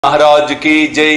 महाराज की जय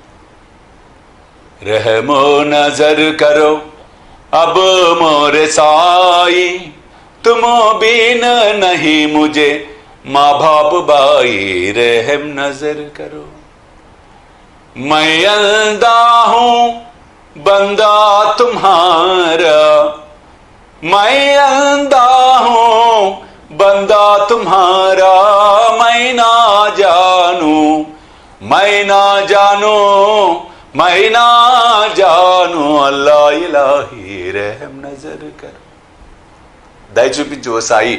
रहमो नजर करो अब मोरे साई तुम बिन नहीं मुझे माँ बाप भाई रहम नजर करो मैं अंधा हूं बंदा तुम्हारा मैं अंधा हूं बंदा तुम्हारा मैं ना जानू मैं ना जानू मैं ना जानू అల్లా ఇలాహి రెహం నజర్ కర్ దయ చూపించు ఓ సాయి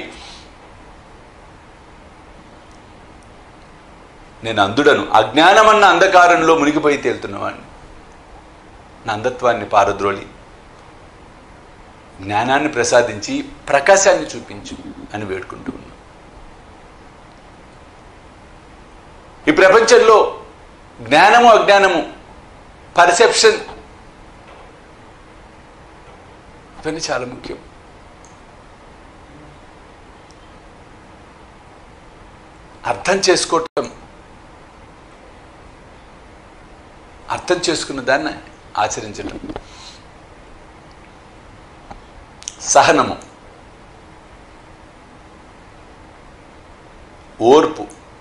నేను అందుడను అజ్ఞానమన్న అంధకారంలో మునిగిపోయి తేలుతున్నవాడిని నా అంధత్వాన్ని పారద్రోలి జ్ఞానాన్ని ప్రసాదించి ప్రకాశాన్ని చూపించు అని వేడుకుంటూ ఉన్నాం ఈ ప్రపంచంలో జ్ఞానము అజ్ఞానము పర్సెప్షన్ ఇవన్నీ చాలా ముఖ్యం అర్థం చేసుకోవటం అర్థం చేసుకున్న దాన్ని ఆచరించటం సహనము ఓర్పు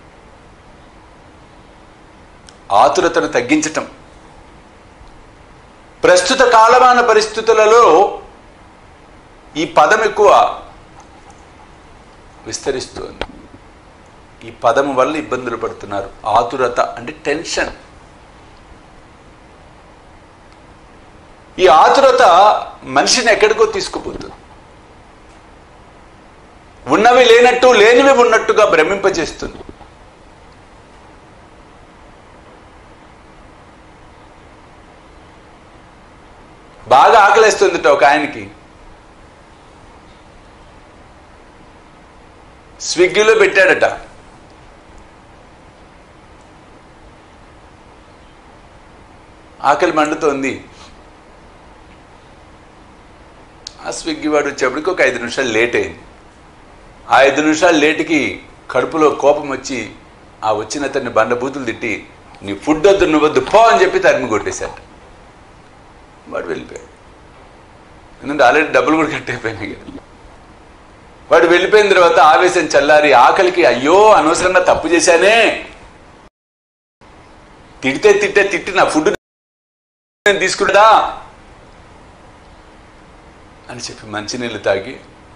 ఆతురతను తగ్గించటం ప్రస్తుత కాలమాన పరిస్థితులలో ఈ పదం ఎక్కువ విస్తరిస్తోంది ఈ పదము వల్ల ఇబ్బందులు పడుతున్నారు ఆతురత అంటే టెన్షన్ ఈ ఆతురత మనిషిని ఎక్కడికో తీసుకుపోతుంది ఉన్నవి లేనట్టు లేనివి ఉన్నట్టుగా భ్రమింపజేస్తుంది బాగా ఆకలేస్తుంది ఒక ఆయనకి స్విగ్గీలో పెట్టాడట ఆకలి మండుతోంది ఆ స్విగ్గీ వాడు వచ్చేప్పటికి ఒక ఐదు నిమిషాలు లేట్ అయింది ఆ ఐదు నిమిషాలు లేటుకి కడుపులో కోపం వచ్చి ఆ వచ్చిన అతన్ని బండబూతులు తిట్టి నీ ఫుడ్ వద్దు నువ్వు వద్దు పో అని చెప్పి తరిమి కొట్టేశాడు వాడు వెళ్ళిపోయాడు ఎందుకంటే ఆల్రెడీ డబ్బులు కూడా కట్టయిపోయినాయి కదా వాడు వెళ్ళిపోయిన తర్వాత ఆవేశం చల్లారి ఆకలికి అయ్యో అనవసరంగా తప్పు చేశానే తిడితే తిట్టే తిట్టి నా ఫుడ్ నేను తీసుకుంటా అని చెప్పి మంచినీళ్ళు తాగి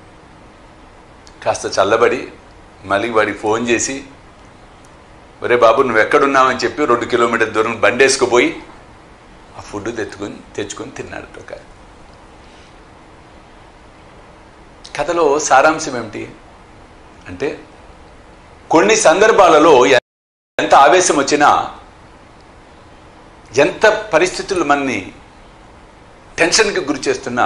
కాస్త చల్లబడి మళ్ళీ వాడికి ఫోన్ చేసి ఒరే బాబు నువ్వు ఎక్కడున్నావని చెప్పి రెండు కిలోమీటర్ దూరం బండేసుకుపోయి ఆ ఫుడ్ తెచ్చుకొని తెచ్చుకొని తిన్నాడు ఒక కథలో సారాంశం ఏమిటి అంటే కొన్ని సందర్భాలలో ఎంత ఆవేశం వచ్చినా ఎంత పరిస్థితులు మనని టెన్షన్కి గురి చేస్తున్నా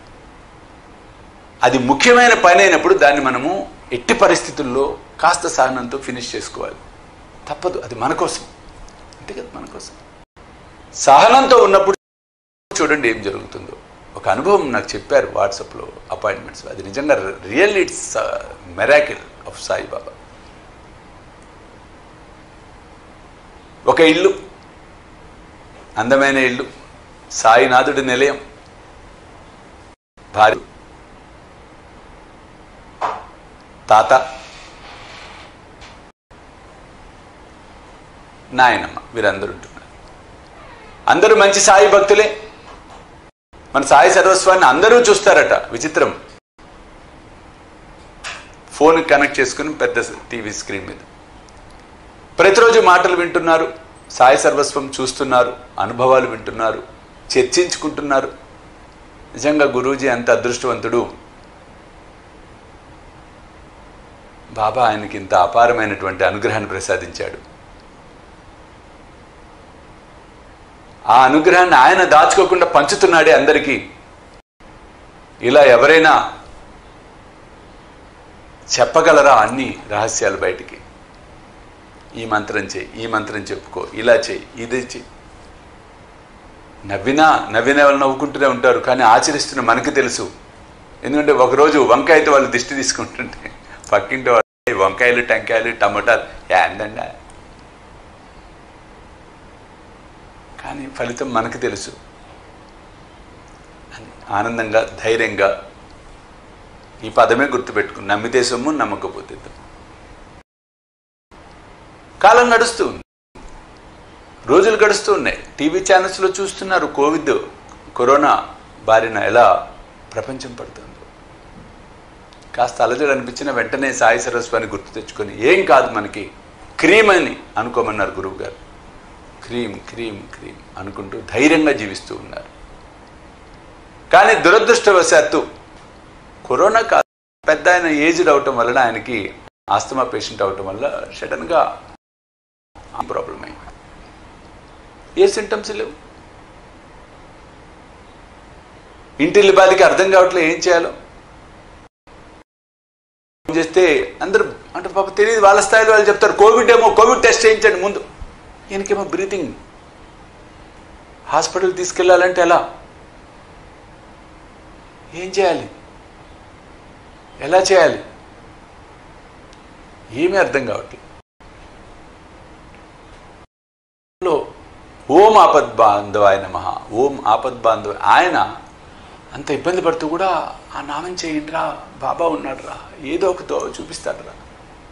అది ముఖ్యమైన పని అయినప్పుడు దాన్ని మనము ఎట్టి పరిస్థితుల్లో కాస్త సహనంతో ఫినిష్ చేసుకోవాలి తప్పదు అది మన కోసం అంతే కదా మన కోసం సహనంతో ఉన్నప్పుడు చూడండి ఏం జరుగుతుందో ఒక అనుభవం నాకు చెప్పారు వాట్సాప్లో అపాయింట్మెంట్స్ అది నిజంగా real it's miracle of Saibaba ఒక ఇల్లు అందమైన ఇల్లు సాయినాథుడి నిలయం భార్య తాత నాయనమ్మ వీరందరూ ఉంటున్నారు అందరూ మంచి సాయి భక్తులే మన సాయి సర్వస్వాన్ని అందరూ చూస్తారట విచిత్రం ఫోన్ కనెక్ట్ చేసుకుని పెద్ద టీవీ స్క్రీన్ మీద ప్రతిరోజు మాటలు వింటున్నారు సాయి సర్వస్వం చూస్తున్నారు అనుభవాలు వింటున్నారు చర్చించుకుంటున్నారు నిజంగా గురూజీ అంత అదృష్టవంతుడు బాబా ఆయనకి ఇంత అపారమైనటువంటి అనుగ్రహాన్ని ప్రసాదించాడు ఆ అనుగ్రహాన్ని ఆయన దాచుకోకుండా పంచుతున్నాడే అందరికీ ఇలా ఎవరైనా చెప్పగలరా అన్ని రహస్యాలు బయటికి ఈ మంత్రం చేయి ఈ మంత్రం చెప్పుకో ఇలా చేయి ఇది చేయి నవ్వినా నవ్విన వాళ్ళు నవ్వుకుంటూనే ఉంటారు కానీ ఆచరిస్తున్న మనకు తెలుసు ఎందుకంటే ఒకరోజు వంకాయతో వాళ్ళు దిష్టి తీసుకుంటుంటే పక్కింటి వాళ్ళు వంకాయలు టెంకాయలు టమాటాలు ఏందండి కానీ ఫలితం మనకు తెలుసు అని ఆనందంగా ధైర్యంగా ఈ పదమే గుర్తుపెట్టుకుని నమ్మితే సొమ్ము నమ్మకపోతే దుమ్ము. కాలం నడుస్తూ ఉంది రోజులు గడుస్తూ ఉన్నాయి టీవీ ఛానల్స్లో చూస్తున్నారు కోవిడ్ కరోనా బారిన ఎలా ప్రపంచం పడుతుందో కాస్త అలజడి అనిపించిన వెంటనే సాయి సరస్వాన్ని గుర్తు తెచ్చుకొని ఏం కాదు మనకి క్రీమ్ అని అనుకోమన్నారు గురువు గారు క్రీమ్ క్రీమ్ క్రీమ్ అనుకుంటూ ధైర్యంగా జీవిస్తూ ఉన్నారు కానీ దురదృష్టవశాత్తు కరోనా కాదు పెద్ద ఆయన ఏజ్డ్ అవటం వలన ఆయనకి ఆస్తమా పేషెంట్ అవటం వల్ల సడన్గా ప్రాబ్లం అయింది ఏ సింటమ్స్ లేవు ఇంటిల్లి బాధకి అర్థం కావట్లేదు ఏం చేయాలో ఫోన్ చేస్తే అందరూ అంటే పాప తెలియదు వాళ్ళ స్థాయిలో వాళ్ళు చెప్తారు కోవిడ్ ఏమో కోవిడ్ టెస్ట్ చేయించండి ముందు ఈయనకేమో బ్రీతింగ్ హాస్పిటల్ తీసుకెళ్ళాలంటే ఎలా ఏం చేయాలి ఎలా చేయాలి ఏమీ అర్థం కావట్లేదు లో ఓం ఆపద్ బాంధవాయ నమ ఓం ఆపద్ బాంధవ ఆయన అంత ఇబ్బంది పడుతూ కూడా ఆ నామం చేయండి రా బాబా ఉన్నాడు రా ఏదో ఒక దో చూపిస్తాడు రా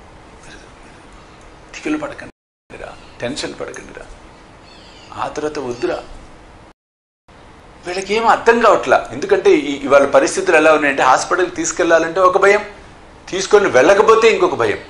దిగులు పడకండి రా టెన్షన్ పడకండి రా ఆ తర్వాత వద్దురా వీళ్ళకి ఏం అర్థం కావట్లా ఎందుకంటే ఈ ఇవాళ పరిస్థితులు ఎలా ఉన్నాయంటే హాస్పిటల్కి తీసుకెళ్లాలంటే ఒక భయం తీసుకొని వెళ్ళకపోతే ఇంకొక భయం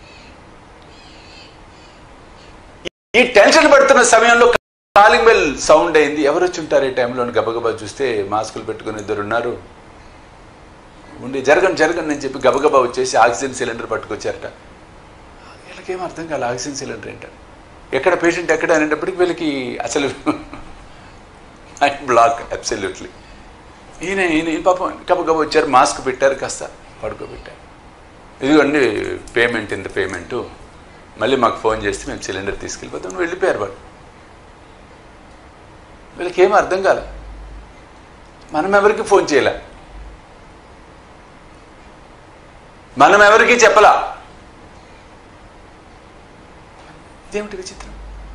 ఈ టెన్షన్ పడుతున్న సమయంలో కాలింగ్ బెల్ సౌండ్ అయింది ఎవరు వచ్చి ఉంటారు ఈ టైంలో అని గబగబా చూస్తే మాస్కులు పెట్టుకుని ఇద్దరు ఉన్నారు ఉండి జరగండి జరగండి అని చెప్పి గబగబా వచ్చేసి ఆక్సిజన్ సిలిండర్ పట్టుకొచ్చారట వీళ్ళకేం అర్థం కాదు ఆక్సిజన్ సిలిండర్ ఏంటని ఎక్కడ పేషెంట్ ఎక్కడ అనేటప్పటికి వీళ్ళకి అసలు మైండ్ బ్లాక్ అబ్సల్యూట్లీ ఈయన ఈయన ఈయన పాపం గబగబా వచ్చారు మాస్క్ పెట్టారు కాస్త పడుకోబెట్టారు ఇదిగోండి పేమెంట్ ఇంత పేమెంటు మళ్ళీ మాకు ఫోన్ చేస్తే మేము సిలిండర్ తీసుకెళ్ళిపోతాం వెళ్ళిపోయారు వాళ్ళు వీళ్ళకి ఏం అర్థం కాలే మనం ఎవరికి ఫోన్ చేయలే మనం ఎవరికి చెప్పలా ఇదేమిటి విచిత్రం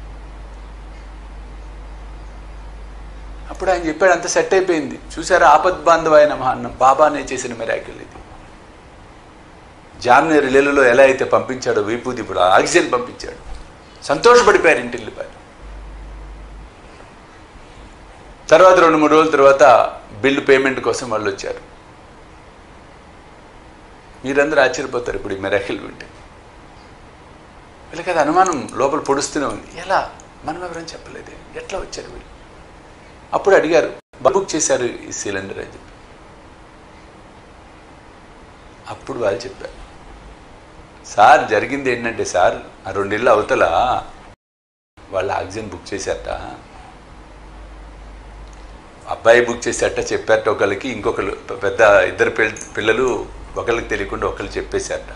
అప్పుడు ఆయన చెప్పాడు అంత సెట్ అయిపోయింది చూసారా ఆపద్ బాంధవాయ నమ అన్న బాబానే చేసిన మెరాకిల్ ఇది జామ్నేర్ రిలేలలో ఎలా అయితే పంపించాడో విభూతి ఇప్పుడు ఆక్సిజన్ పంపించాడు సంతోషపడిపోయారు ఇంటిల్లిపారు తర్వాత రెండు మూడు రోజుల తర్వాత బిల్లు పేమెంట్ కోసం వాళ్ళు వచ్చారు మీరందరూ ఆశ్చర్యపోతారు ఇప్పుడు ఈ మెరాకిల్ వింటే వీళ్ళకి అది అనుమానం లోపల పొడుస్తూనే ఉంది ఎలా మనం ఎవరైనా చెప్పలేదే ఎట్లా వచ్చారు వీళ్ళు అప్పుడు అడిగారు బుక్ చేశారు ఈ సిలిండర్ అని చెప్పి అప్పుడు వాళ్ళు చెప్పారు సార్ జరిగింది ఏంటంటే సార్ ఆ రెండిళ్ళు అవతల వాళ్ళు ఆక్సిజన్ బుక్ చేశారట అబ్బాయి బుక్ చేశారట చెప్పారట ఒకరికి ఇంకొకరు పెద్ద ఇద్దరు పిల్ల- పిల్లలు ఒకరికి తెలియకుండా ఒకరు చెప్పేశారట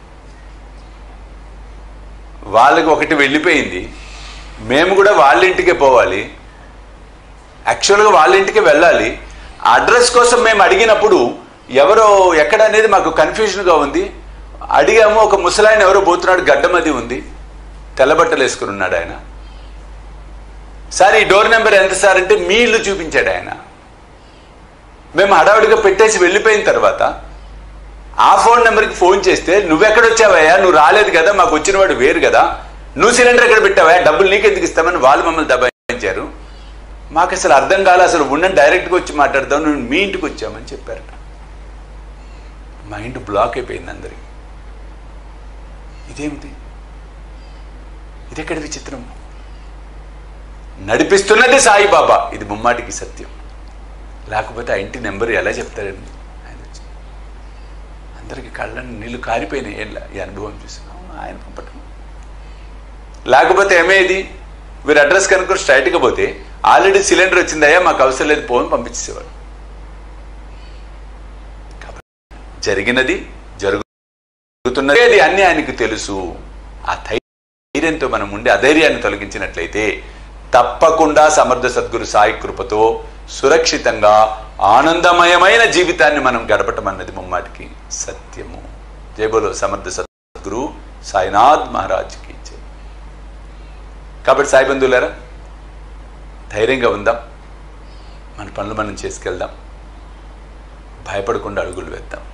వాళ్ళకి ఒకటి వెళ్ళిపోయింది మేము కూడా వాళ్ళ ఇంటికే పోవాలి యాక్చువల్గా వాళ్ళ ఇంటికి వెళ్ళాలి ఆ అడ్రస్ కోసం మేము అడిగినప్పుడు ఎవరో ఎక్కడ అనేది మాకు కన్ఫ్యూజన్గా ఉంది అడిగాము ఒక ముసలాయన ఎవరో పోతున్నాడు గడ్డమది ఉంది తెల్లబట్టలు వేసుకుని ఉన్నాడు ఆయన సార్ ఈ డోర్ నెంబర్ ఎంత సార్ అంటే మీ ఇల్లు చూపించాడు ఆయన మేము హడావుడిగా పెట్టేసి వెళ్ళిపోయిన తర్వాత ఆ ఫోన్ నెంబర్కి ఫోన్ చేస్తే నువ్వెక్కడ వచ్చావయ్యా నువ్వు రాలేదు కదా మాకు వచ్చిన వాడు వేరు కదా నువ్వు సిలిండర్ ఎక్కడ పెట్టావా డబ్బులు నీకెందుకు ఇస్తామని వాళ్ళు మమ్మల్ని దబాయించారు మాకు అసలు అర్థం కాలే అసలు ఉండని డైరెక్ట్గా వచ్చి మాట్లాడదాం నువ్వు మీ ఇంటికి వచ్చామని చెప్పారట మైండ్ బ్లాక్ అయిపోయింది అందరికి ఇదేమిటి ఇదెక్కడ విచిత్రం నడిపిస్తున్నది సాయిబాబా ఇది ముమ్మాటికి సత్యం లేకపోతే ఆ ఇంటి నెంబర్ ఎలా చెప్తారండి ఆయన వచ్చి అందరికి కళ్ళని నీళ్ళు కారిపోయినాయి ఏం ఈ అనుభవం చూసి అవును, ఆయన పంపటం లేకపోతే ఏమేది మీరు అడ్రస్ కనుక్కొని స్ట్రైట్గా పోతే ఆల్రెడీ సిలిండర్ వచ్చిందయ్యా మాకు అవసరం లేదు పోని పంపించేసేవాడు కాబట్టి జరిగినది జరుగుతున్నది అది అన్ని ఆయనకు తెలుసు ఆ ధైర్యంతో మనం ఉండి అధైర్యాన్ని తొలగించినట్లయితే తప్పకుండా సమర్థ సద్గురు సాయి కృపతో సురక్షితంగా ఆనందమయమైన జీవితాన్ని మనం గడపటం అన్నది ముమ్మాటికి సత్యము జయబోలో సమర్థ సద్గురు సాయినాథ్ మహారాజ్కి జై. కాబట్టి సాయి బంధువులారా ధైర్యంగా ఉందాం మన పనులు మనం చేసుకెళ్దాం భయపడకుండా అడుగులు వేద్దాం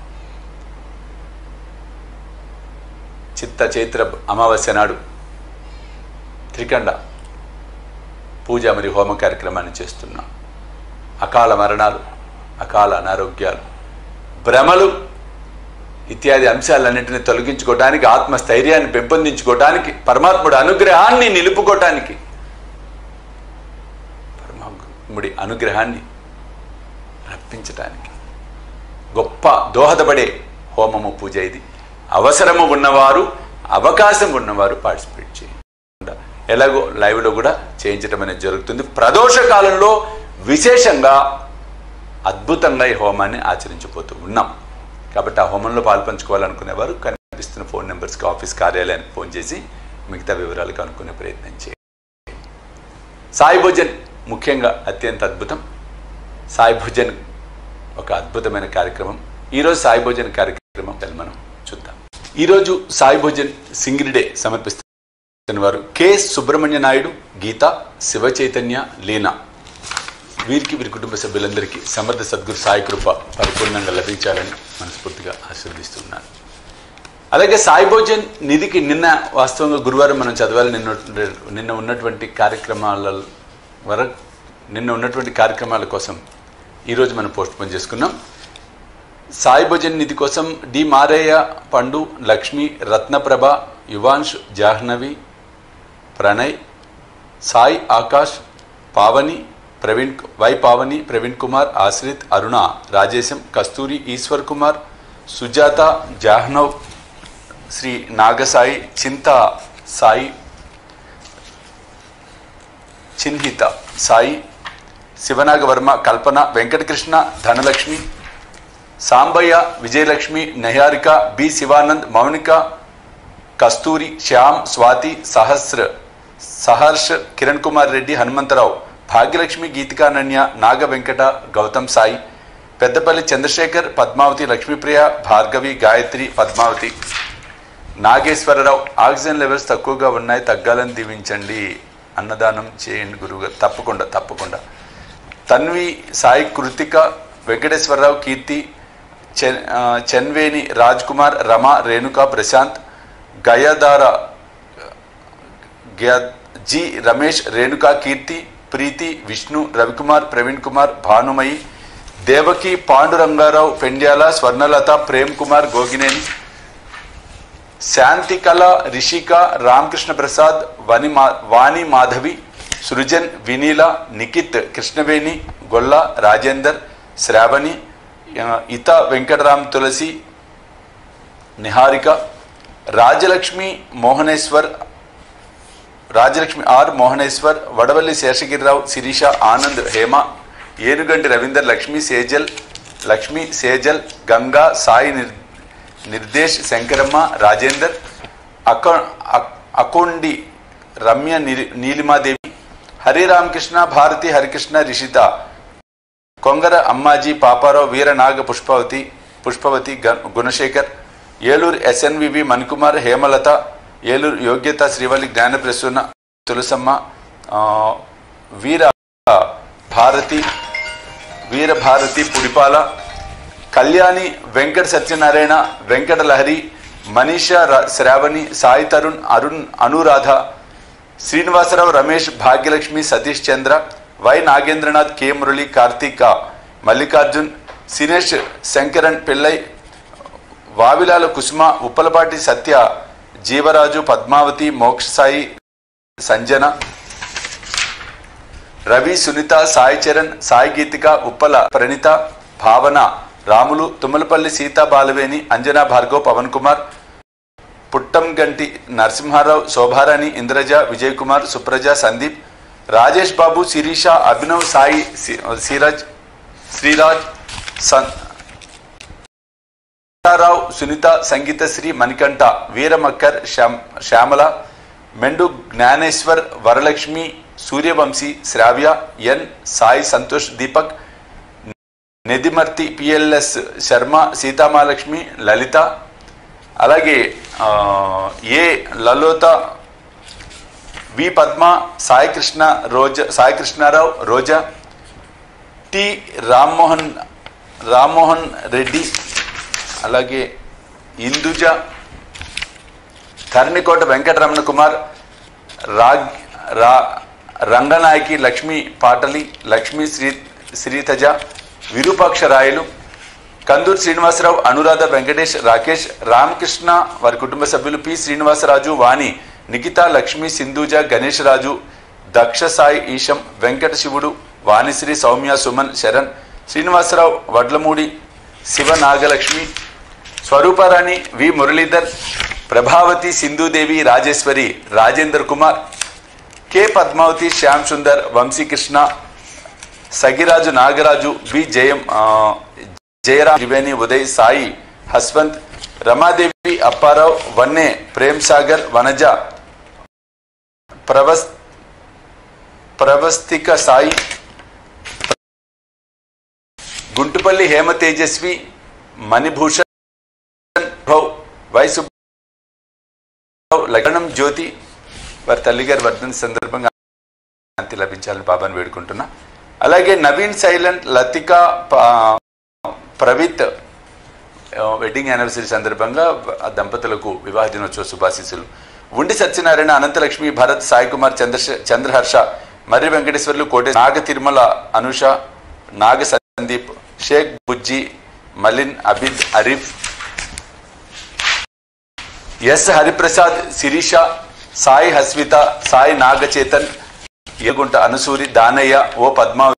చిత్త చైత్ర అమావాస్య నాడు త్రికండ పూజ మరియు హోమ కార్యక్రమాన్ని చేస్తున్నాం అకాల మరణాలు అకాల అనారోగ్యాలు భ్రమలు ఇత్యాది అంశాలన్నింటినీ తొలగించుకోవడానికి ఆత్మస్థైర్యాన్ని పెంపొందించుకోవడానికి పరమాత్ముడి అనుగ్రహాన్ని నిలుపుకోవటానికి పరమాత్ముడి అనుగ్రహాన్ని రప్పించటానికి గొప్ప దోహదపడే హోమము పూజ ఇది అవసరము ఉన్నవారు అవకాశం ఉన్నవారు పార్టిసిపేట్ చేయండి ఎలాగో లైవ్లో కూడా చేయించడం అనేది జరుగుతుంది ప్రదోష కాలంలో విశేషంగా అద్భుతంగా ఈ హోమాన్ని ఆచరించబోతూ ఉన్నాం కాబట్టి ఆ హోమంలో పాల్పంచుకోవాలనుకునేవారు కనిపిస్తున్న ఫోన్ నెంబర్స్కి ఆఫీస్ కార్యాలయానికి ఫోన్ చేసి మిగతా వివరాలు కనుక్కునే ప్రయత్నం చేయండి సాయి భోజన్ ముఖ్యంగా అత్యంత అద్భుతం సాయి భోజన్ ఒక అద్భుతమైన కార్యక్రమం ఈరోజు సాయి భోజన్ కార్యక్రమం మనం చూద్దాం ఈరోజు సాయి భోజన్ సింగిల్ డే సమర్పిస్తున్న వారు కె సుబ్రహ్మణ్య నాయుడు గీత శివ చైతన్య లీనా వీరికి వీరి కుటుంబ సభ్యులందరికీ సమర్థ సద్గురు సాయి కృప పరిపూర్ణంగా లభించాలని మనస్ఫూర్తిగా ఆశీర్వదిస్తున్నాను అలాగే సాయి భోజన్ నిధికి నిన్న వాస్తవంగా గురువారం మనం చదవాలి నిన్న నిన్న ఉన్నటువంటి కార్యక్రమాల వరకు నిన్న ఉన్నటువంటి కార్యక్రమాల కోసం ఈరోజు మనం పోస్ట్ పోన్ చేసుకున్నాం సాయి భోజన్ నిధి కోసం D Maraiah Pandu Lakshmi Ratnaprabha Yuvansh Jahnavi Pranay Sai Akash Pavani Praveen Y Pavani Praveen Kumar Ashrith Aruna Rajesham Kasturi Eshwar Kumar Sujatha Jahnav Sri Nagasai Chinta Sai Chinhita Sai Sivanagavarma Kalpana Venkatakrishna Dhanalakshmi Sambaiah Vijayalakshmi Nayarika B Sivanand Mounika Kasturi Shyam Swathi Sahasra Saharsh Kiran Kumar Reddy Hanumantharao Bhagyalakshmi Geethikananya Naga Venkata Gautam Sai Peddapalli Chandrasekhar Padmavathi Lakshmipriya Bhargavi Gayatri Padmavathi Nageswararao oxygen levels తక్కువగా ఉన్నాయి తగ్గాలని దీవించండి అన్నదానం చేయండి గురువుగారు తప్పకుండా తప్పకుండా తన్వి సాయి కృతిక వెంకటేశ్వరరావు కీర్తి చెన్ ఆ, చెన్వేని రాజ్ కుమార్ రమ రేణుక ప్రశాంత్ గయదార గ్యా- జి రమేష్ రేణుకా కీర్తి ప్రీతి విష్ణు రవికుమార్ ప్రవీణ్ కుమార్ భానుమయి దేవకి పాండురంగారావు పెండ్యాల స్వర్ణలత ప్రేమ్ కుమార్ గోగినేని శాంతికళ రిషిక రామకృష్ణ ప్రసాద్ వని మా వాణి మాధవి సృజన్ వినీల నిఖిత్ కృష్ణవేణి గొల్ల రాజేందర్ శ్రావణి ఆ, ఇత వెంకటరామ్ తులసి నిహారిక రాజలక్ష్మి మోహనేశ్వర్ రాజలక్ష్మి ఆర్ మోహనేశ్వర్ వడవల్లి శేషగిరిరావు శిరీష ఆనంద్ హేమ ఏనుగంటి రవీందర్ లక్ష్మి సేజల్ లక్ష్మి సేజల్ గంగా సాయి నిర్ నిర్దేశ్ శంకరమ్మ రాజేందర్ అక అక్- అకొండి రమ్య నీలి- నీలిమాదేవి హరిరామకృష్ణ భారతి హరికృష్ణ రిషిత కొంగర అమ్మాజీ పాపారావు వీరనాగ పుష్పవతి పుష్పవతి గ- గుణశేఖర్ ఏలూరు ఎస్ఎన్వివి మణికుమార్ హేమలత ఏలూరు యోగ్యత శ్రీవల్లి జ్ఞానప్రసూన తులసమ్మ ఆ, వీర భారతి వీరభారతి పుడిపాల కళ్యాణి వెంకట సత్యనారాయణ వెంకట లహరి మనీషా ర- శ్రావణి సాయి తరుణ్ అరుణ్ అనురాధ శ్రీనివాసరావు రమేష్ భాగ్యలక్ష్మి సతీష్ చంద్ర వై నాగేంద్రనాథ్ కె మురళి కార్తీక మల్లికార్జున్ సినేష్ శంకరన్ పిల్లై వావిలాల కుసుమ ఉప్పలపాటి సత్య జీవరాజు పద్మావతి మోక్ష సాయి సంజన రవి సునీత సాయి చరణ్ సాయి గీతిక ఉప్పల ప్రణిత భావన రాములు తుమ్మలపల్లి సీతా బాలవేణి అంజనా భార్గవ్ పవన్ కుమార్ పుట్టంగంటి నరసింహారావు శోభారాణి ఇంద్రజ విజయ్ కుమార్ సుప్రజ సందీప్ రాజేష్ బాబు శిరీష అభినవ్ సాయి సి- సిరాజ్ శ్రీరాజ్ సన్ రావు సునీత సంగీతశ్రీ మణికంఠ వీరమక్కర్ శ్యామ్ శ్యామల మెండు జ్ఞానేశ్వర్ వరలక్ష్మి సూర్యవంశీ శ్రావ్య ఎన్ సాయి సంతోష్ దీపక్ నెదిమర్తి పిఎల్ఎస్ శర్మ సీతామహాలక్ష్మి లలిత అలాగే ఆ, A Lalitha V Padma Saikrishna Roja Saikrishnarao Roja T Rammohan Rammohan Reddy అలాగే ఇందుజ కర్ణికోట వెంకటరమణ కుమార్ రాగ్ రా రంగనాయకి లక్ష్మీ పాటలి లక్ష్మీ శ్రీ శ్రీతజ విరూపాక్ష రాయలు కందూరు శ్రీనివాసరావు అనురాధ వెంకటేష్ రాకేష్ రామకృష్ణ వారి కుటుంబ సభ్యులు P Srinivasaraju Vani Nikhitha Lakshmi Sindhuja Ganesh Raju Daksha Sai Eesham Venkata Sivudu Vanisri Soumya Suman Saran Srinivasarao Vadlamudi Siva Nagalakshmi Swarooparani V Muralidhar Prabhavathi Sindhudevi Rajeswari Rajender Kumar K Padmavathi Shyam Sundar Vamsikrishna Sagiraju Nagaraju V Jayam ఆ, జయరాం త్రివేణి ఉదయ్ సాయి హస్వంత్ రమాదేవి అప్పారావు వన్నే ప్రేమ్ సాగర్ వనజ ప్రవస్ ప్రవస్తిక సాయి గుంటుపల్లి హేమ తేజస్వి మణిభూషణ్ భౌ వైసు లగ్నం జ్యోతి వారి తల్లిగారి వర్ధన సందర్భంగా శాంతి లభించాలని బాబాని వేడుకుంటున్నా అలాగే నవీన్ సైలెంట్ లతిక ప- ప్రవిత్ ఆ, వెడ్డింగ్ యానివర్సరీ సందర్భంగా ఆ దంపతులకు వివాహ దినోత్సవ శుభాశీస్సులు ఉండి సత్యనారాయణ అనంతలక్ష్మి భరత్ సాయి కుమార్ చంద్ర చంద్రహర్ష Marri Venkateswarlu Kote Naga Tirumala Anusha Naga Sandeep Sheikh Bujji Malin Abid Arif S Hariprasad Sirisha Sai Hasvitha Sai Nagachetan Egunta Anusuri Danaiah O Padmavathi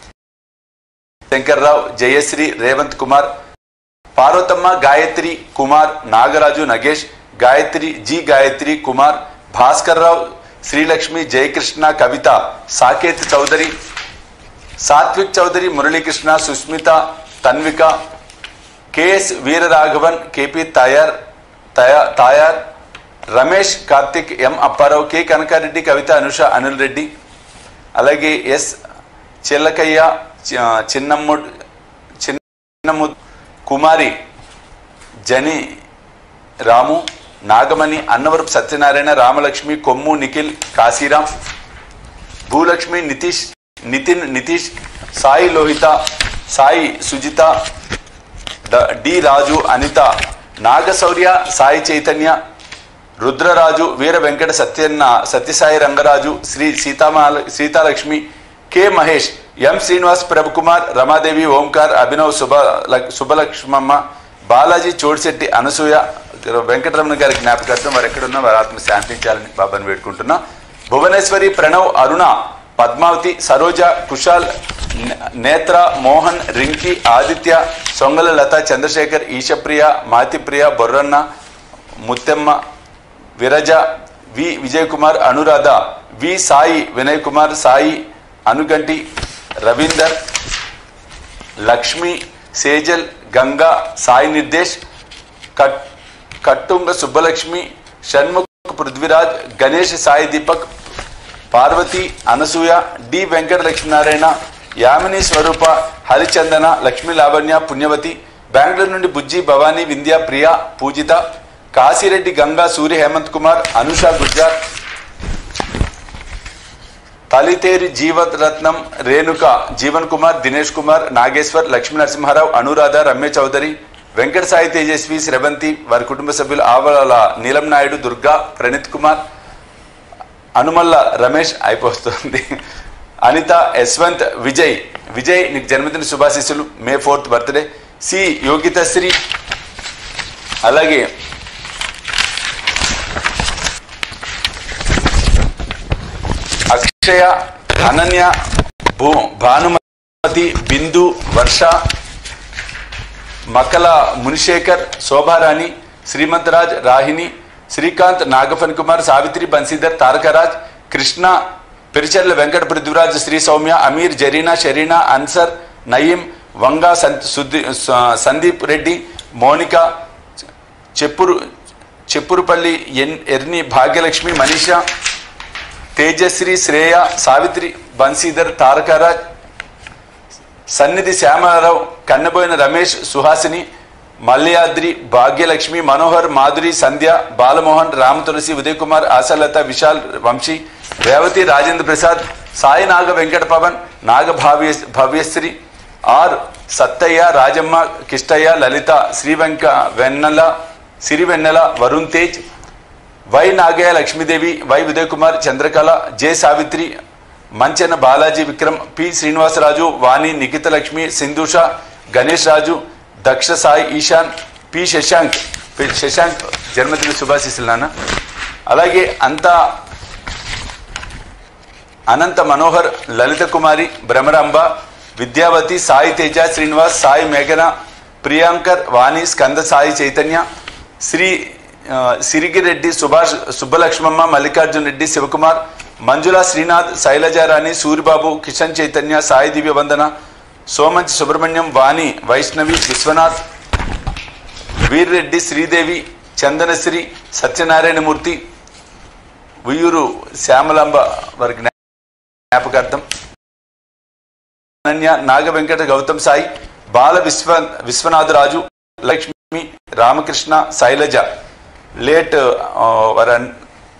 Shankarrao Jayasri Revanth Kumar Parvathamma Gayatri Kumar Nagaraju Nagesh Gayatri G Gayatri Kumar Bhaskar Rao Srilakshmi Jayakrishna Kavitha Saketh Chowdary Satvik Chowdary Muralikrishna Susmitha Tanvika KS Veeraraghavan KP Thayar తయా తాయార్ రమేష్ కార్తిక్ ఎం అప్పారావు కె కనకారెడ్డి కవిత అనుష అనిల్ రెడ్డి అలాగే ఎస్ చిల్లకయ్య చి- చిన్నమ్ముడ్ చిన్నము కుమారి జని రాము నాగమణి అన్నవరపు సత్యనారాయణ రామలక్ష్మి కొమ్ము నిఖిల్ కాశీరాం భూలక్ష్మి నితీష్ నితిన్ నితీష్ సాయి లోహిత సాయి సుజిత ద- D Raju Anitha Nagashourya Sai Chaitanya Rudraraju Veera Venkata Satyanna Satyasai Rangaraju Sri Seethamala Seethalakshmi K Mahesh M Srinivas Prabhukumar Ramadevi Omkar Abhinav Subha లక్- శుభలక్ష్మమ్మ బాలాజీ చోడిశెట్టి అనసూయ వెంకటరమణ గారి జ్ఞాపకార్థం వారు ఎక్కడున్నా వారి ఆత్మ శాంతించాలని బాబాని వేడుకుంటున్నా భువనేశ్వరి ప్రణవ్ అరుణ పద్మావతి సరోజ కుషాల్ నే- నేత్ర మోహన్ రింకి ఆదిత్య సొంగల లత చంద్రశేఖర్ ఈశప్రియ మాతిప్రియ బొర్రన్న ముత్తెమ్మ విరజ వి విజయ్ కుమార్ అనురాధ వి సాయి వినయ్ కుమార్ సాయి అనుగంటి రవీందర్ లక్ష్మి సేజల్ గంగా సాయి నిర్దేశ్ కట్ కట్టుంగ సుబ్బలక్ష్మి షణ్ముఖ్ పృథ్వీరాజ్ గణేష్ సాయి దీపక్ పార్వతి అనసూయ డి వెంకట లక్ష్మీనారాయణ యామిని స్వరూప హరిచందన లక్ష్మీ లావణ్య పుణ్యవతి బెంగళూరు నుండి బుజ్జి భవానీ వింధ్య ప్రియ పూజిత కాశీరెడ్డి గంగా సూర్య హేమంత్ కుమార్ అనుష గుజ్జార్ తలితేరి జీవరత్నం రేణుక జీవన్ కుమార్ దినేష్ కుమార్ నాగేశ్వర్ లక్ష్మీ నరసింహారావు అనురాధ రమ్య చౌదరి వెంకట సాయి తేజస్వి శ్రవంతి వారి కుటుంబ సభ్యులు ఆవల నీలం నాయుడు దుర్గా ప్రణీత్ కుమార్ అనుమల్ల రమేష్ అయిపోతుంది అనిత యశ్వంత్ విజయ్ విజయ్ నీకు జన్మదిన శుభాశీస్సులు May fourth birthday C Yogithasri అలాగే అక్షయ అనన్య భూ భానుమతి బిందు వర్ష మకల మునిశేఖర్ శోభారాణి శ్రీమంతరాజ్ రాహిణి శ్రీకాంత్ నాగఫన్ కుమార్ సావిత్రి బన్సీధర్ తారకరాజ్ కృష్ణ పెరిచర్ల వెంకట పృథ్వీరాజ్ శ్రీ సౌమ్య అమీర్ జరీనా షరీనా అన్సర్ నయీం వంగా సంత్ సుద్ది స- సందీప్ రెడ్డి మౌనిక చెప్పురు చెప్పురుపల్లి ఎన్ ఎర్ని భాగ్యలక్ష్మి మనీషా తేజశ్రీ శ్రేయ సావిత్రి బన్సీధర్ తారకరాజ్ సన్నిధి శ్యామరావు కన్నబోయిన రమేష్ సుహాసిని మల్యాద్రి భాగ్యలక్ష్మి మనోహర్ మాధురి సంధ్య బాలమోహన్ రామ తులసి ఉదయ్ కుమార్ ఆశాలత విశాల్ వంశీ రేవతి రాజేంద్ర ప్రసాద్ సాయి నాగ వెంకట పవన్ నాగ భావ్య భవ్యశ్రీ ఆర్ సత్తయ్య రాజమ్మ కిష్టయ్య లలిత శ్రీ వెంక Vennela Siri Vennela Varun Tej Y Nagaiah Lakshmidevi Y Uday Kumar Chandrakala J Savitri Manchena Balaji Vikram P Srinivasaraju Vani Nikhitha Lakshmi Sindhusha Ganesh Raju Daksha Sai Eshan P Sasank P Shashank జన్మదిన శుభాశీస్సులు నాన్న అలాగే అంతా అనంత మనోహర్ లలిత కుమారి భ్రమరాంబ విద్యావతి సాయి తేజ శ్రీనివాస్ సాయి మేఘన ప్రియాంకర్ వాణి స్కంద సాయి చైతన్య శ్రీ ఆ, సిరిగిరెడ్డి సుభాష్ సుబ్బలక్ష్మమ్మ మల్లికార్జున్ రెడ్డి శివకుమార్ మంజుల శ్రీనాథ్ శైలజారాణి సూరిబాబు కిషన్ చైతన్య సాయి దివ్య వందన సోమంచి సుబ్రహ్మణ్యం వాణి వైష్ణవి విశ్వనాథ్ వీర్రెడ్డి శ్రీదేవి చందనశ్రీ సత్యనారాయణమూర్తి ఉయ్యూరు శ్యామలాంబ వారికి జ్ఞాపకార్థం అనన్య నాగ వెంకట గౌతమ్ సాయి బాల విశ్వ విశ్వనాథరాజు లక్ష్మి రామకృష్ణ శైలజ లేట్ ఆ, వారి అన్-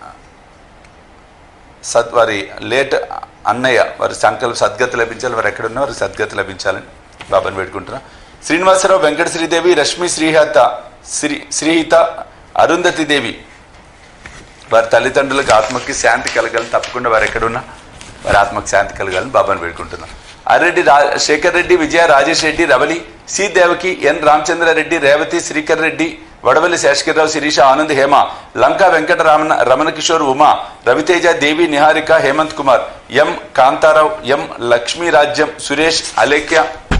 సద్ వారి లేట్ అన్నయ్య వారి సంకల్ప సద్గతి లభించాలి వారు ఎక్కడున్నా వారికి సద్గతి లభించాలని బాబాని వేడుకుంటున్నా శ్రీనివాసరావు వెంకట శ్రీదేవి రష్మి శ్రీహత శ్రీ శ్రీహిత అరుంధతి దేవి వారి తల్లిదండ్రులకు ఆత్మకి శాంతి కలగాలని తప్పకుండా వారు ఎక్కడున్నా వారి ఆత్మకి శాంతి కలగాలని బాబాని వేడుకుంటున్నాం అరెడ్డి రా Sekhar Reddy Vijaya Rajesh Reddy Ravali C Devaki N Ramachandrareddy Revathi Srikar Reddy Vadavalli Seshagirirao Sirisha Anand Hema Lanka Venkata Ramana Ramana Kishore Uma Raviteja Devi Niharika Hemanth Kumar M Kantharao M Lakshmi Rajyam Suresh Alekhya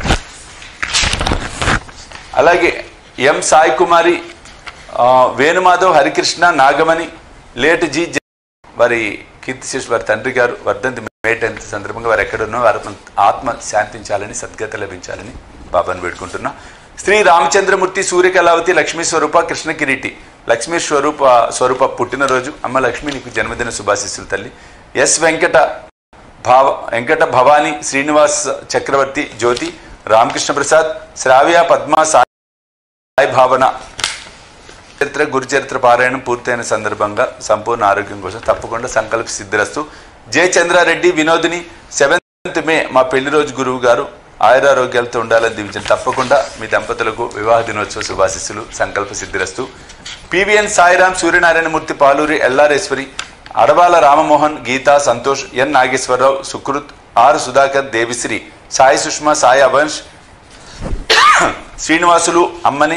అలాగే ఎం సాయి కుమారి ఆ, వేణుమాధవ్ హరికృష్ణ నాగమణి లేట్ జి జ- వారి కీర్తి శేష్ వారి తండ్రి గారు వర్ధంతి మే టెన్త్ సందర్భంగా వారు ఎక్కడున్నో వారి ఆత్మ- ఆత్మ శాంతించాలని సద్గతి లభించాలని బాబాను వేడుకుంటున్నా శ్రీ రామచంద్రమూర్తి సూర్యకళావతి లక్ష్మీ స్వరూప కృష్ణ కిరీటి లక్ష్మీ స్వరూప స్వరూప పుట్టినరోజు అమ్మ లక్ష్మి నీకు జన్మదిన శుభాశిస్సులు తల్లి ఎస్ వెంకట భావ వెంకట భవాని శ్రీనివాస్ చక్రవర్తి జ్యోతి రామకృష్ణ ప్రసాద్ శ్రావ్య పద్మ సాయి భావన చరిత్ర గురు చరిత్ర పారాయణం పూర్తయిన సందర్భంగా సంపూర్ణ ఆరోగ్యం కోసం తప్పకుండా సంకల్ప సిద్ధిరస్తు J Chandrareddy Vinodini seventh May మా పెళ్లి రోజు గురువు గారు ఆయురారోగ్యాలతో ఉండాలని దీవించండి తప్పకుండా మీ దంపతులకు వివాహ దినోత్సవ శుభాశిస్సులు సంకల్ప సిద్ధిరస్తు పివిఎన్ సాయిరాం సూర్యనారాయణమూర్తి పాలూరి ఎల్ఆర్ఎస్వరి అడవాల రామమోహన్ గీతా సంతోష్ ఎన్ నాగేశ్వరరావు సుకృత్ ఆర్ సుధాకర్ దేవిశ్రీ సాయి సుష్మా సాయి అవంశ్ శ్రీనివాసులు అమ్మని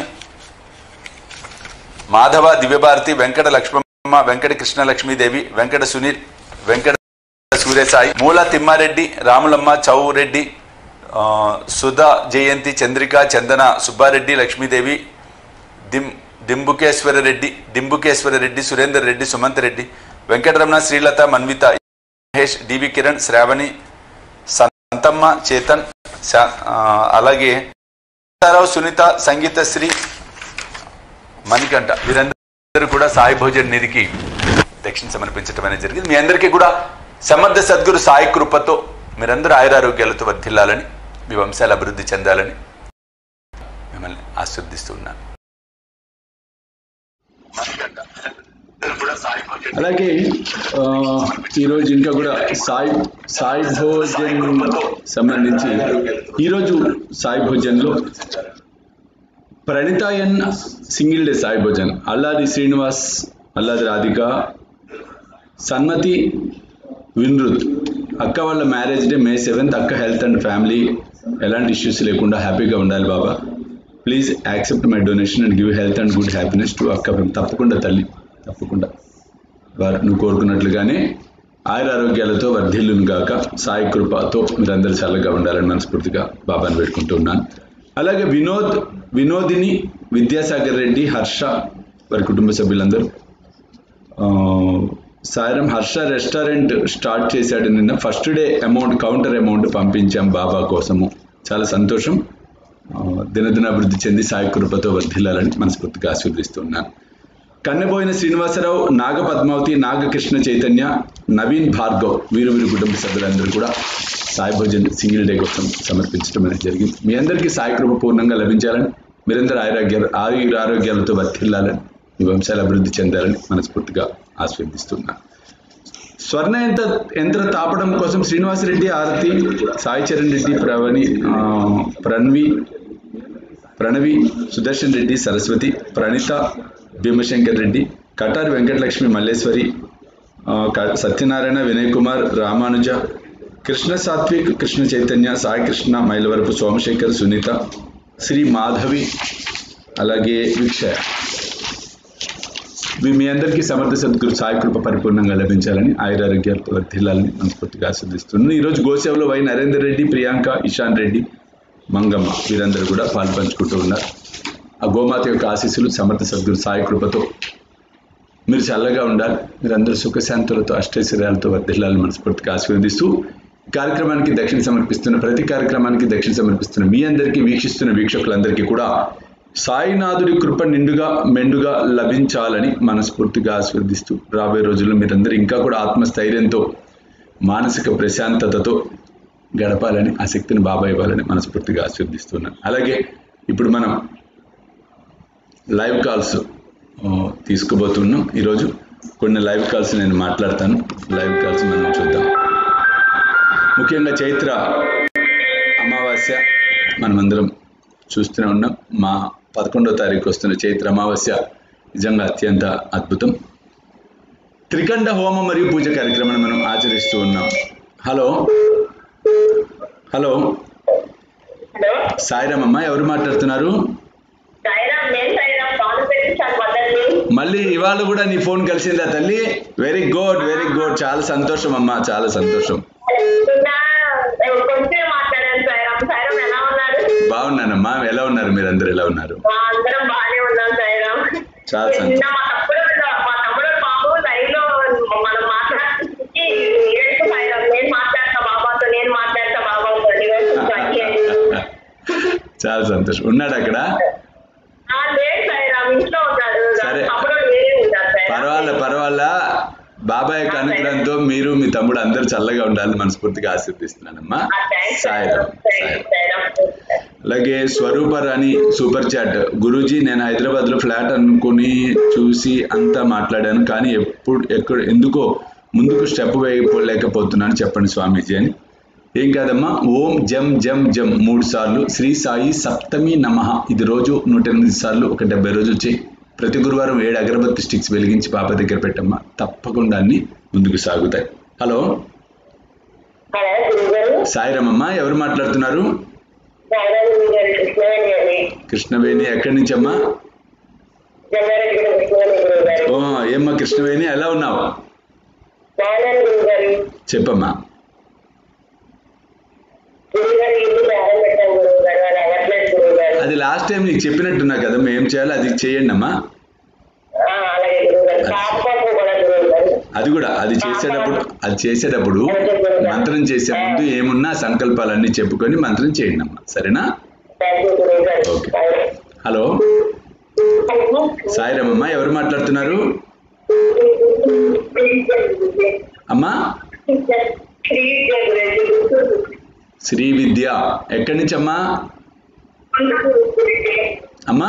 మాధవ దివ్యభారతి వెంకట లక్ష్మమ్మ వెంకట కృష్ణ లక్ష్మీదేవి వెంకట సునీల్ వెంకట సూర్యసాయి మూల తిమ్మారెడ్డి రాములమ్మ చౌరెడ్డి ఆ, సుధా జయంతి చంద్రిక చందన సుబ్బారెడ్డి లక్ష్మీదేవి దిం డింబుకేశ్వర రెడ్డి డింబుకేశ్వర రెడ్డి సురేందర్ రెడ్డి సుమంత్ రెడ్డి వెంకటరమణ శ్రీలత మన్విత మహేష్ డివి కిరణ్ శ్రావణి సంతమ్మ చేతన్ శా- ఆ, అలాగే సీతారావు సునీత సంగీత శ్రీ మణికంఠ వీరందరూ కూడా సాయి భోజన్ నిధికి దక్షిణ సమర్పించడం అనేది జరిగింది మీ అందరికీ కూడా సమర్థ సద్గురు సాయి కృపతో మీరందరూ ఆయురారోగ్యాలతో వర్ధిల్లాలని మీ వంశాలు అభివృద్ధి చెందాలని మిమ్మల్ని ఆశీర్దిస్తూ ఉన్నాను అలాగే ఆ, ఈరోజు ఇంకా కూడా సాయి సాయి భోజన్ సంబంధించి ఈరోజు సాయి భోజన్లో ప్రణితాయన్ సింగిల్ డే సాయి భోజన్ అల్లాది శ్రీనివాస్ అల్లాది రాధిక సన్మతి వినృత్ అక్క వాళ్ళ మ్యారేజ్ డే మే సెవెంత్ అక్క హెల్త్ అండ్ ఫ్యామిలీ ఎలాంటి ఇష్యూస్ లేకుండా హ్యాపీగా ఉండాలి బాబా please accept my donation and give health and good happiness to అక్క తప్పకుండా తల్లి తప్పకుండా వారు నువ్వు కోరుకున్నట్లుగానే ఆయుర ఆరోగ్యాలతో వర్ధిల్లును గాక సాయి కృపతో మీరందరూ చల్లగా ఉండాలని మనస్ఫూర్తిగా బాబాని పెట్టుకుంటూ ఉన్నాను అలాగే వినోద్ వినోదిని విద్యాసాగర్ రెడ్డి హర్ష వారి కుటుంబ సభ్యులందరూ ఆ, సాయిరం హర్ష రెస్టారెంట్ స్టార్ట్ చేశాడు నిన్న first day amount counter amount పంపించాం బాబా కోసము చాలా సంతోషం ఆ, దినదిన అభివృద్ధి చెంది సాయి కృపతో వర్ధిల్లాలని మనస్ఫూర్తిగా ఆశీర్దిస్తున్నాను కన్నెబోయిన శ్రీనివాసరావు నాగ పద్మావతి నాగకృష్ణ చైతన్య నవీన్ భార్గవ్ వీరు వీరి కుటుంబ సభ్యులందరూ కూడా సాయి భోజన్ సింగిల్ డే కోసం సమర్పించడం అనేది జరిగింది మీ అందరికీ సాయి కృప పూర్ణంగా లభించాలని మీరందరూ ఆరోగ్యాలు ఆయుర ఆరోగ్యాలతో వర్తిల్లాలని మీ వంశాలు అభివృద్ధి చెందాలని మనస్ఫూర్తిగా ఆస్వాదిస్తున్నాను స్వర్ణ యంత్ర యంత్ర తాపడం కోసం శ్రీనివాసరెడ్డి ఆరతి సాయి చరణ్ రెడ్డి ప్రవణి ఆ, ప్రణవి ప్రణవి సుదర్శన్ రెడ్డి సరస్వతి ప్రణిత భీమశంకర్ రెడ్డి కటారి వెంకటలక్ష్మి మల్లేశ్వరి ఆ, క- సత్యనారాయణ వినయ్ కుమార్ రామానుజ కృష్ణ సాత్విక్ కృష్ణ చైతన్య సాయి కృష్ణ మైలవరపు సోమశేఖర్ సునీత శ్రీ మాధవి అలాగే వీక్ష ఇవి మీ అందరికీ సమర్థ సద్గురు సాయి కృప పరిపూర్ణంగా లభించాలని ఆయురారోగ్యాలతో వర్ధిల్లాలని మనస్ఫూర్తిగా ఆస్వాదిస్తున్నాను ఈరోజు గోసేవలో వై నరేందర్ రెడ్డి ప్రియాంక ఇషాన్ రెడ్డి మంగమ్మ వీరందరూ కూడా పాలు పంచుకుంటూ ఉన్నారు ఆ గోమాత యొక్క ఆశీస్సులు సమర్థ సద్గురు సాయి కృపతో మీరు చల్లగా ఉండాలి మీరందరూ సుఖశాంతులతో అష్టైశ్వర్యాలతో వర్ధిల్లాలని మనస్ఫూర్తిగా ఆశీర్వదిస్తూ ఈ కార్యక్రమానికి దక్షిణ సమర్పిస్తున్న ప్రతి కార్యక్రమానికి దక్షిణ సమర్పిస్తున్న మీ అందరికీ వీక్షిస్తున్న వీక్షకులందరికీ కూడా సాయినాథుడి కృప నిండుగా మెండుగా లభించాలని మనస్ఫూర్తిగా ఆస్వాదిస్తూ రాబోయే రోజుల్లో మీరందరూ ఇంకా కూడా ఆత్మస్థైర్యంతో మానసిక ప్రశాంతతతో గడపాలని ఆ శక్తిని బాబా ఇవ్వాలని మనస్ఫూర్తిగా ఆస్వాదిస్తున్నాను అలాగే ఇప్పుడు మనం లైవ్ కాల్స్ ఆ, తీసుకోబోతున్నాం ఈరోజు కొన్ని లైవ్ కాల్స్ నేను మాట్లాడతాను లైవ్ కాల్స్ మనం చూద్దాం ముఖ్యంగా చైత్ర అమావాస్య మనమందరం చూస్తూనే ఉన్నాం మా పదకొండవ తారీఖు వస్తున్న చైత్ర అమావాస్య నిజంగా అత్యంత అద్భుతం త్రికండ హోమం మరియు పూజ కార్యక్రమాన్ని మనం ఆచరిస్తూ ఉన్నాం హలో హలో హలో సాయిరామమ్మ ఎవరు మాట్లాడుతున్నారు సాయిరామ్ నేను సాయిరామ్ కాల్ పెట్టించాను వద్దండి మళ్ళీ ఇవాళ కూడా నీ ఫోన్ కలిసిందా తల్లి వెరీ గుడ్ వెరీ గుడ్ చాలా సంతోషం అమ్మా చాలా సంతోషం నిన్న కొంచెం మాట్లాడాను సాయిరామ్ సాయిరామ్ ఎలా ఉన్నారు బాగున్నానమ్మా ఎలా ఉన్నారు మీరందరూ ఎలా ఉన్నారు మా అందరం బాగానే ఉన్నాం సాయిరామ్ చాలా సంతోషం. నిన్న మా తమ్ముడు మా తమ్ముడు బాబు లైవ్ లో మనం మాట్లాడుతూ ఏడుపు సాయిరామ్ నేను మాట్లాడతా బాబాతో నేను మాట్లాడతా బాబాతో చాలా సంతోషం ఉన్నాడు అక్కడ లేదు సాయిరామ్ ఇంట్లో ఉన్నాడు సరే. తమ్ముడు వేరే ఉంటారు సాయిరామ్ పర్వాలే పర్వాలా బాబాయ్ యొక్క అనుగ్రహంతో మీరు మీ తమ్ముడు అందరూ చల్లగా ఉండాలని మనస్ఫూర్తిగా ఆశీర్దిస్తున్నానమ్మా సాయిరామ్ సాయిరామ్ సాయిరామ్ అలాగే స్వరూప రాణి సూపర్ చాట్ గురూజీ నేను హైదరాబాద్ లో ఫ్లాట్ అనుకుని చూసి అంతా మాట్లాడాను కానీ ఎప్పుడు ఎక్కడ ఎందుకో ముందుకు స్టెప్ వేయలేకపోతున్నాను చెప్పండి స్వామీజీ అని ఏం కాదమ్మా ఓం జం జం జం మూడు సార్లు శ్రీ సాయి సప్తమి నమః ఇది రోజు నూట ఎనిమిది సార్లు ఒక డెబ్బై రోజులు చేయి ప్రతి గురువారం ఏడు అగరబత్తి స్టిక్స్ వెలిగించి పాప దగ్గర పెట్టమ్మా తప్పకుండా అన్ని ముందుకు సాగుతాయి హలో హలో గురుగారు సాయిరామమ్మ ఎవరు మాట్లాడుతున్నారు సాయిరామ్ గురుగారు కృష్ణవేణి అని కృష్ణవేణి ఎక్కడి నుంచి అమ్మా జంగారెడ్డి కృష్ణవేణి గురుగారు ఓ ఏమ్మా కృష్ణవేణి ఎలా ఉన్నావు బాగున్నాను గురుగారు చెప్పమ్మా గురుగారు ఇల్లు దారం పెట్టాం గురుగారు అది అవ్వట్లేదు గురుగారు అది లాస్ట్ టైం నీకు చెప్పినట్టున్నా కదా మేము ఏం చేయాలో అది చేయండి అమ్మా ఆ, అలాగే గురుగారు పాపకు కూడా గురుగారు అది కూడా అది చేసేటప్పుడు అది చేసేటప్పుడు మంత్రం చేసే ముందు ఏమున్నా సంకల్పాలన్నీ చెప్పుకొని మంత్రం చేయండి అమ్మా సరేనా థ్యాంక్ యూ గురుగారు ఓకే. హలో సాయిరామమ్మ ఎవరు మాట్లాడుతున్నారు అమ్మా శ్రీ గురుగారు శ్రీ విద్య ఎక్కడి నుంచి అమ్మా అమ్మా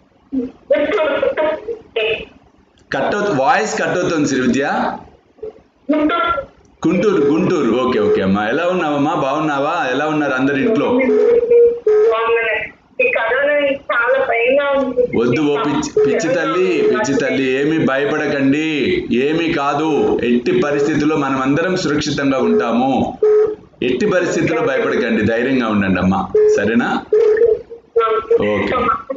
కట్ అవుతు వాయిస్ కట్ అవుతుంది శ్రీ విద్య గుంటూరు గుంటూరు ఓకే ఓకే అమ్మా ఎలా ఉన్నావమ్మా బాగున్నావా ఎలా ఉన్నారు అందరి ఇంట్లో ఈ కరోనా చాలా భయంగా ఉంది వద్దు ఓ పిచ్చి పిచ్చి తల్లి పిచ్చి తల్లి ఏమీ భయపడకండి ఏమీ కాదు ఎట్టి పరిస్థితుల్లో మనం అందరం సురక్షితంగా ఉంటాము ఎట్టి పరిస్థితుల్లో భయపడకండి ధైర్యంగా ఉండండి అమ్మా సరేనా ఓకే.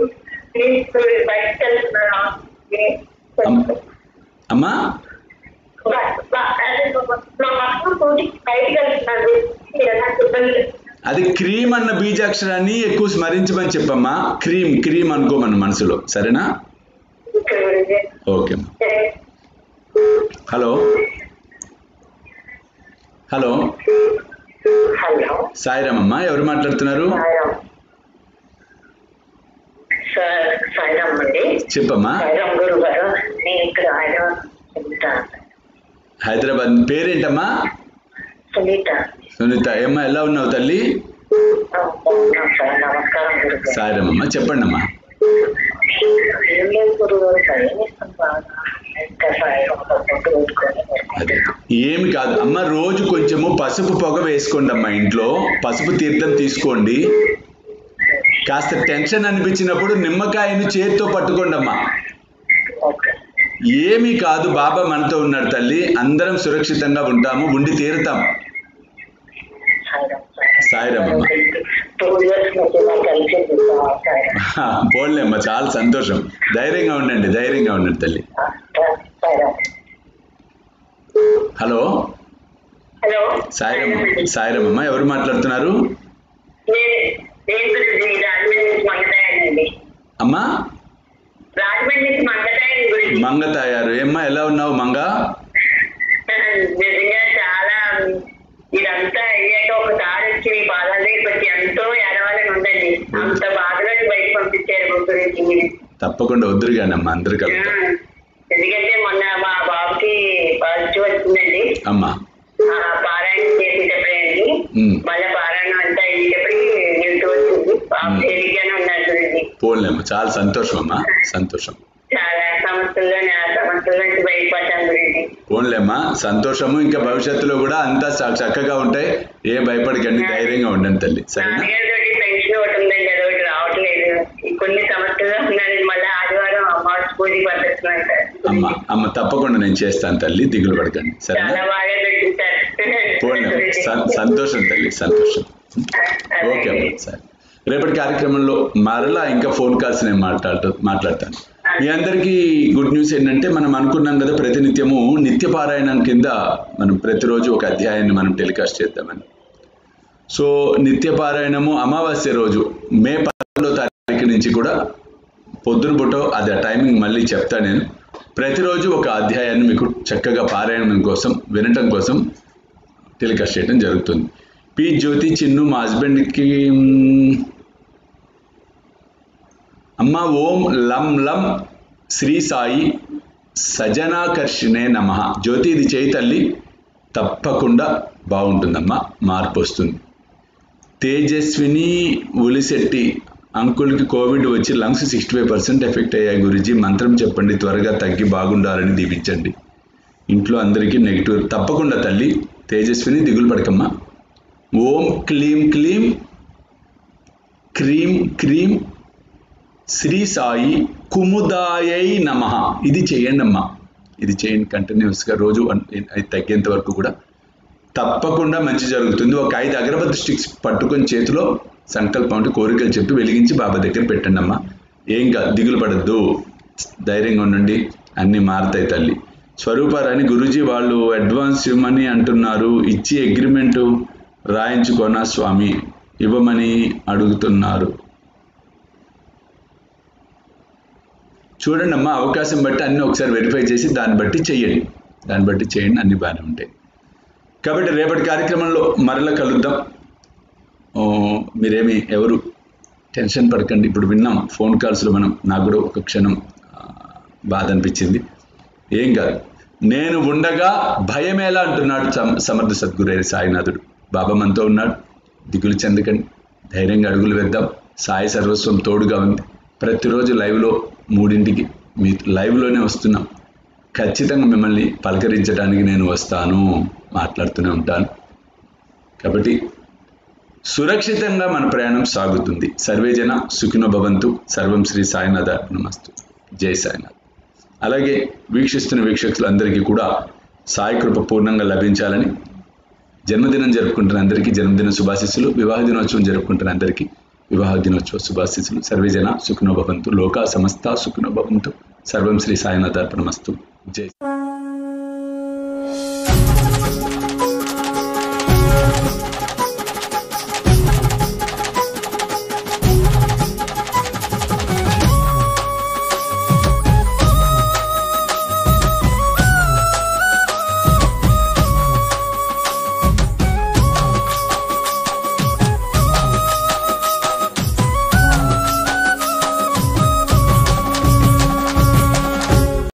బయటకు వెళ్తున్నారా అమ్- అమ్మా బయటకు వెళ్తున్నాడు నాకు ఇబ్బంది అది క్రీమ్ అన్న బీజాక్షరాన్ని ఎక్కువ స్మరించమని చెప్పమ్మా క్రీమ్ క్రీమ్ అనుకోమన్న మనసులో సరేనా ఓకే అమ్మా హలో హలో హలో సాయిరామమ్మ ఎవరు మాట్లాడుతున్నారు సాయిరామ్ సార్ సాయిరామ్ అండి చెప్పమ్మా సాయిరామ్ గురు గారు నేను ఇక్కడ హైదరాబాద్ సునీత హైదరాబాద్ పేరేంటమ్మా సునీత సునీత ఏమ్మా ఎలా ఉన్నావు తల్లి బాగున్నాం సార్ నమస్కారం గురు గారు సాయిరామమ్మ చెప్పండి అమ్మా ఏం లేదు గురువు గారు భయం వేస్తుంది బాగా ఇంకా సాయం ఒక పొట్టు పెట్టుకొని అదే ఏమి కాదు అమ్మ రోజు కొంచెము పసుపు పొగ వేసుకోండి అమ్మా ఇంట్లో పసుపు తీర్థం తీసుకోండి కాస్త టెన్షన్ అనిపించినప్పుడు నిమ్మకాయను చేతితో పట్టుకోండి అమ్మా ఓకే ఏమీ కాదు బాబా మనతో ఉన్నాడు తల్లి అందరం సురక్షితంగా ఉంటాము ఉండి తీరుతాం సాయిరామ్ అమ్మ. టూ ఇయర్స్ నుంచి నాకు కలిసింది సాయిరామ్ పోన్లే అమ్మా చాలా సంతోషం ధైర్యంగా ఉండండి ధైర్యంగా ఉండండి తల్లి సాయిరామ్ హలో హలో సాయిరామ్ సాయిరామ్ అమ్మ ఎవరు మాట్లాడుతున్నారు నేను నేను గురించి రాజమండ్రి నుంచి మంగతాయండి అమ్మా రాజమండ్రి నుంచి మంగతాయం గురించి మంగ తాయారు ఏమ్మా ఎలా ఉన్నావు మంగ నిజంగా చాలా ఇదంతా అయ్యాక ఒకసారి వచ్చి మీ పాదాల దగ్గరికి వచ్చి ఎంతో ఏడవాలని ఉందండి అంత బాధగా బయట పంపించారు మీ గురించి మీరు తప్పకుండా వద్దురు కానీ అమ్మా అందరు కలుగుతాం ఎందుకంటే మొన్న మా బాబుకి పాజిటివ్ వచ్చిందండి అమ్మా ఆ పారాయణం చేసేటప్పుడండి ఉమ్. మళ్ళీ పారాయణం అంతా అయ్యేటప్పటికి నెగిటివ్ వచ్చింది బాబు ఉమ్. తేలిగ్గానే ఉన్నారు చూడండి పోన్లే అమ్మా చాలా సంతోషం అమ్మా సంతోషం చాలా సమస్యల్లో ఆ సమస్యల నుంచి బయటపడ్డాం గురించి పోన్లే అమ్మా సంతోషము ఇంకా భవిష్యత్తులో కూడా అంతా చ- చక్కగా ఉంటాయి ఏం భయపడకండి ధైర్యంగా ఉండండి తల్లి సరేనా నాన్నగారితోటి పెన్షన్ ఒకటి ఉందండి అదొకటి రావట్లేదు ఈ కొన్ని సమస్యలు ఉన్నాయండి మళ్ళీ ఆదివారం అమావాస్య పూజ పద్ధతులు సార్ అమ్మ అమ్మ తప్పకుండా నేను చేస్తాను తల్లి దిగులు పడకండి చాలా సరేనా బాగా పెట్టింది పోన్లే సం- సంతోషం తల్లి సంతోషం ఓకే అమ్మ సరే రేపటి కార్యక్రమంలో మరలా ఇంకా ఫోన్ కాల్స్ నేను మాట్లాడుతూ మాట్లాడతాను మీ అందరికీ గుడ్ న్యూస్ ఏంటంటే మనం అనుకున్నాం కదా ప్రతినిత్యము నిత్య పారాయణం కింద మనం ప్రతిరోజు ఒక అధ్యాయాన్ని మనం టెలికాస్ట్ చేద్దామని సో నిత్య పారాయణము అమావాస్య రోజు మే పదకొండో తారీఖు నుంచి కూడా పొద్దున పుట్టో అది ఆ టైమింగ్ మళ్ళీ చెప్తా నేను ప్రతిరోజు ఒక అధ్యాయాన్ని మీకు చక్కగా పారాయణం కోసం వినటం కోసం టెలికాస్ట్ చేయడం జరుగుతుంది పి జ్యోతి చిన్ను మా హస్బెండ్కి మ్, అమ్మ ఓం లం లం శ్రీ సాయి సజనాకర్షణే నమ జ్యోతి ఇది చేయి తల్లి తప్పకుండా బాగుంటుందమ్మా మార్పు వస్తుంది తేజస్విని ఉలిశెట్టి అంకుల్కి కోవిడ్ వచ్చి lungs sixty five percent effect అయ్యాయి గురించి మంత్రం చెప్పండి త్వరగా తగ్గి బాగుండాలని దీవించండి ఇంట్లో అందరికీ నెగిటివ్ తప్పకుండా తల్లి తేజస్విని దిగులు పడకమ్మా ఓం క్లీం క్లీం క్రీం క్రీం శ్రీ సాయి కుముదాయై నమ ఇది చేయండి అమ్మా ఇది చేయండి కంటిన్యూస్గా రోజు వన్- అది తగ్గేంత వరకు కూడా తప్పకుండా మంచి జరుగుతుంది ఒక ఐదు అగరబత్తి స్టిక్స్ పట్టుకొని చేతిలో సంకల్పం అంటే కోరికలు చెప్పి వెలిగించి బాబా దగ్గర పెట్టండి అమ్మా ఏం కాదు దిగులు పడద్దు ధైర్యంగా ఉండండి అన్నీ మారుతాయి తల్లి స్వరూపారాని గురూజీ వాళ్ళు అడ్వాన్స్ ఇవ్వమని అంటున్నారు ఇచ్చి అగ్రిమెంటు రాయించుకోనా స్వామి ఇవ్వమని అడుగుతున్నారు చూడండి అమ్మా అవకాశం బట్టి అన్ని ఒకసారి వెరిఫై చేసి దాన్ని బట్టి చెయ్యండి దాన్ని బట్టి చేయండి అన్ని బాగానే ఉంటాయి కాబట్టి రేపటి కార్యక్రమంలో మరలా కలుద్దాం ఓ, మీరేమి ఎవరు టెన్షన్ పడకండి ఇప్పుడు విన్నాం ఫోన్ కాల్స్లో మనం నాకు కూడా ఒక క్షణం ఆ, బాధ అనిపించింది ఏం కాదు నేను ఉండగా భయమేలా అంటున్నాడు సమ- సమర్థ సద్గురైన సాయినాథుడు బాబా మనతో ఉన్నాడు దిగులు చెందకండి ధైర్యంగా అడుగులు వేద్దాం సాయి సర్వస్వం తోడుగా ఉంది ప్రతిరోజు లైవ్లో మూడింటికి మీ లైవ్లోనే వస్తున్నాం ఖచ్చితంగా మిమ్మల్ని పలకరించడానికి నేను వస్తాను మాట్లాడుతూనే ఉంటాను కాబట్టి సురక్షితంగా మన ప్రయాణం సాగుతుంది సర్వేజన సుఖినో భవంతు సర్వం శ్రీ సాయినాథ నమస్తు జై సాయినాథ్ అలాగే వీక్షిస్తున్న వీక్షకులందరికీ కూడా సాయి కృప పూర్ణంగా లభించాలని జన్మదినం జరుపుకుంటున్న అందరికీ జన్మదిన శుభాశిస్సులు వివాహ దినోత్సవం జరుపుకుంటున్న అందరికీ వివాహ దినోత్సవ శుభాశిస్సులు సర్వేజన సుఖినో భవంతు లోకా సమస్త సుఖినో భవంతు సర్వం శ్రీ సాయినాథ నమస్తు జై